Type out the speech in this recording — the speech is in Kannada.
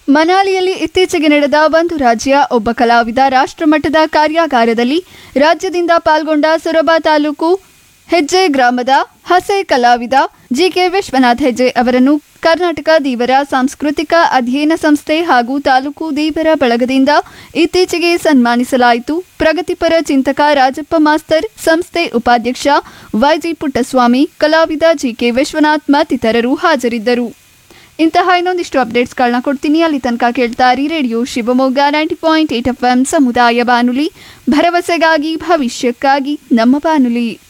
ಮನಾಲಿಯಲ್ಲಿ ಇತ್ತೀಚೆಗೆ ನಡೆದ ಒಂದು ರಾಜ್ಯ ಒಬ್ಬ ಕಲಾವಿದ ರಾಷ್ಟ್ರಮಟ್ಟದ ಕಾರ್ಯಾಗಾರದಲ್ಲಿ ರಾಜ್ಯದಿಂದ ಪಾಲ್ಗೊಂಡ ಸೊರಬ ತಾಲೂಕು ಹೆಜ್ಜೆ ಗ್ರಾಮದ ಹಸೆ ಕಲಾವಿದ ಜಿಕೆ ವಿಶ್ವನಾಥ್ ಹೆಜ್ಜೆ ಅವರನ್ನು ಕರ್ನಾಟಕ ದೀವರ ಸಾಂಸ್ಕೃತಿಕ ಅಧ್ಯಯನ ಸಂಸ್ಥೆ ಹಾಗೂ ತಾಲೂಕು ದೀವರ ಬಳಗದಿಂದ ಇತ್ತೀಚೆಗೆ ಸನ್ಮಾನಿಸಲಾಯಿತು ಪ್ರಗತಿಪರ ಚಿಂತಕ ರಾಜಪ್ಪ ಮಾಸ್ತರ್ ಸಂಸ್ಥೆ ಉಪಾಧ್ಯಕ್ಷ ವೈಜಿ ಪುಟ್ಟಸ್ವಾಮಿ ಕಲಾವಿದ ಜಿಕೆ ವಿಶ್ವನಾಥ್ ಮತ್ತಿತರರು ಹಾಜರಿದ್ದರು ಇಂತಹ ಇನ್ನೊಂದಿಷ್ಟು ಅಪ್ಡೇಟ್ಸ್ಗಳನ್ನ ಕೊಡ್ತೀನಿ ಅಲ್ಲಿ ತನಕ ಕೇಳ್ತಾರಿ radio Shivamogga ninety point eight F M ಸಮುದಾಯ ಬಾನುಲಿ ಭರವಸೆಗಾಗಿ ಭವಿಷ್ಯಕ್ಕಾಗಿ ನಮ್ಮ ಬಾನುಲಿ